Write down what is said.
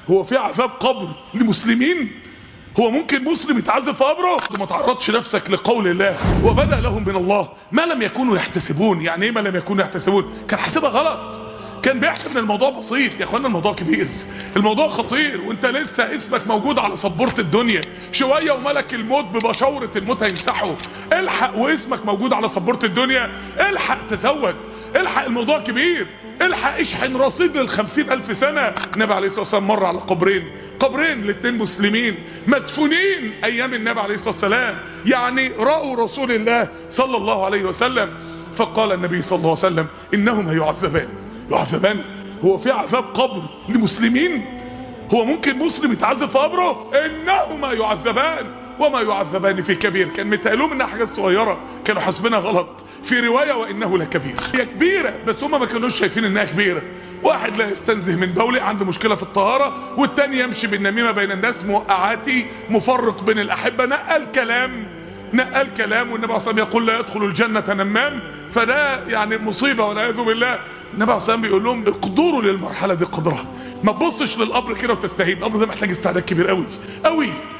هو في عذاب قبر لمسلمين هو ممكن مسلم يتعذب في قبره ما تعرضش نفسك لقول الله وبدا لهم من الله ما لم يكونوا يحتسبون يعني ايه ما لم يكونوا يحتسبون كان حاسبها غلط كان بيحسب ان الموضوع بسيط يا اخوانا الموضوع كبير الموضوع خطير وانت لسه اسمك موجود على سبورة الدنيا شوية وملك الموت ببشورة الموت هيمسحه الحق واسمك موجود على سبورة الدنيا الحق تزوج الحق الموضوع كبير الحق اشحن رصيد للخمسين الف سنة النبي عليه الصلاة والسلام مر على قبرين قبرين لاتنين مسلمين مدفونين ايام النبي عليه الصلاة والسلام يعني رأوا رسول الله صلى الله عليه وسلم فقال النبي صلى الله عليه وسلم انهم هيعذبان يعذبان هو في عذاب قبر لمسلمين هو ممكن مسلم يتعذب في قبره انهما يعذبان وما يعذبان في كبير كان متقالهم انها حاجات صغيرة كانوا حاسبينها غلط في رواية وانه لكبير هي كبيرة بس هما ما كانوش شايفين انها كبيرة واحد لا يستنزه من بولي عنده مشكلة في الطهارة والتاني يمشي بالنميمة بين الناس موقعاتي مفرق بين الاحبة نقل كلام نقل كلام والنبي عليه الصلاه يقول لا يدخل الجنة نمام فده يعني مصيبة والعياذ بالله النبي عليه الصلاه بيقول لهم اقدروا للمرحلة دي قدرها ما تبصش للقبر كده وتستهين القبر ده محتاج استعداد كبير قوي قوي